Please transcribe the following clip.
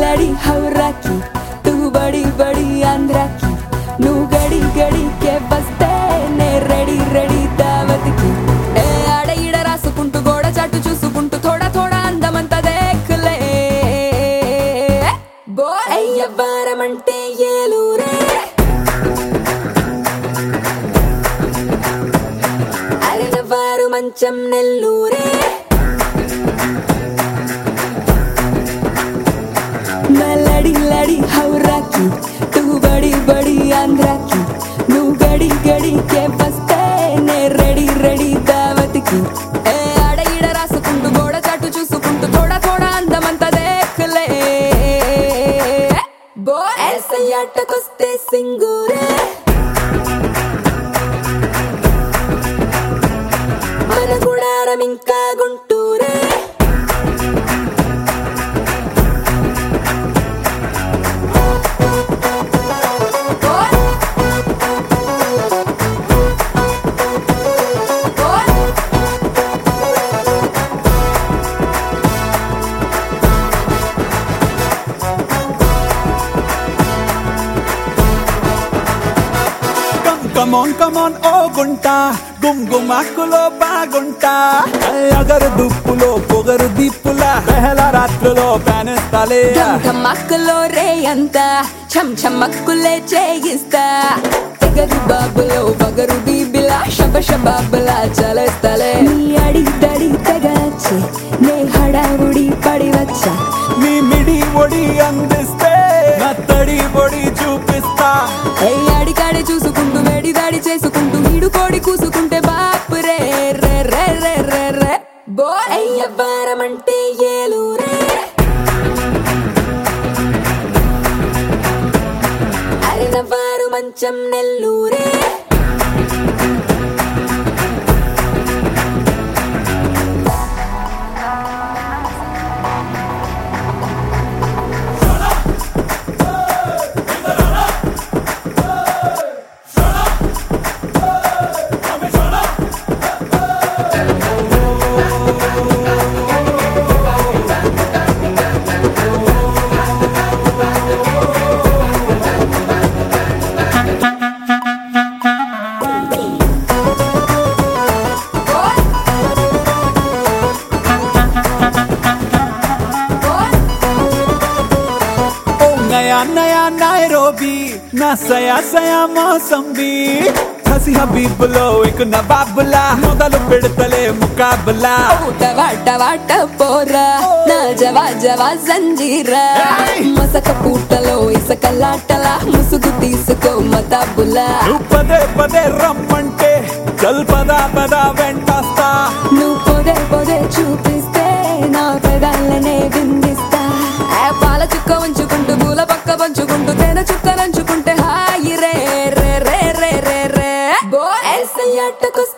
లడి హౌరాకి తూ బడి బడి ఆంధ్రాకి నువ్వు గడి గడికే వస్తే నే రెడీ రెడీ దావతికి ఏ ఆడ ఈడ రాసుకుంటూ గోడ చాటు చూసుకుంటూ థోడా థోడా అందమంతా దేఖలే బో అయ్యవ్వారమంటే ఏలూరే అరనవారు మంచం నెల్లూరే లడి లడి హౌరాకి తూ బడి బడి ఆంధ్రాకి నువ్వు గడి గడికే వస్తే నే రెడీ రెడీ దావతికి ఏ ఆడ ఈడ రాసుకుంటూ గోడ చాటు చూసుకుంటూ థోడా థోడా అందమంతా దేఖలే బో ఎస్ఐయాటకొస్తే సింగూరే మన గుడారం ఇంకా గుంటూరే కమ్ కమోన్ కమోన్ ఓ గుంట గుమ్ గుమాకులో బాగుంటా అగరు దుప్పులో పొగరు దిప్పుల పెహల రాత్రులో పేనేస్తాలే ధమ్మక్కులో రే అంత చం చమ్మక్కులే చేయిస్తా తెగరు బాబులో బగరు బీబిలా శబ శబాబులా చలేస్తలే నీ అడి దడి తెగచ్చే నే హడావుడి పడి వచ్చా నీ మిడి ఒడి అందిస్తే నా తడి ఒడి చూపిస్తా ఏ అడికాడి చూసుకుంటూ వేడి దాడి చేసుకుంటూ వీడు కోడి కూసుకుంటే బాపు రే రే రే రే రే రే బో అయ్యవ్వారమంటే ఏలూరే అరినవారు మంచం నెల్లూరే ఓ నయా నయా నైరోబీ నా సయా సయా మోసంబీ హసి హబీబులో ఇక నవాబులా మొదలు పెడతలే ముకాబులా ఊట వాట వాట పోరా నా జవా జవా జంజీరా మసక పూటలో ఇసకలాటలా ముసుగు తీసుకో మతాబులా నువ్వు పదే పదే రమ్మంటే చల్ పదా పదా వెంటస్తా నువ్వు పొదే పొదే చూపిస్తే నా పెదాలనే బిందిస్తా ఆ పాల చుక్క ఉంచుకుంటూ పూల పక్క పంచుకుంటూ తేనె చుక్క నంచుకుంటే హాయి రే రే రే రే రే రే బో ఎస్ఐ అట్టకొస్తే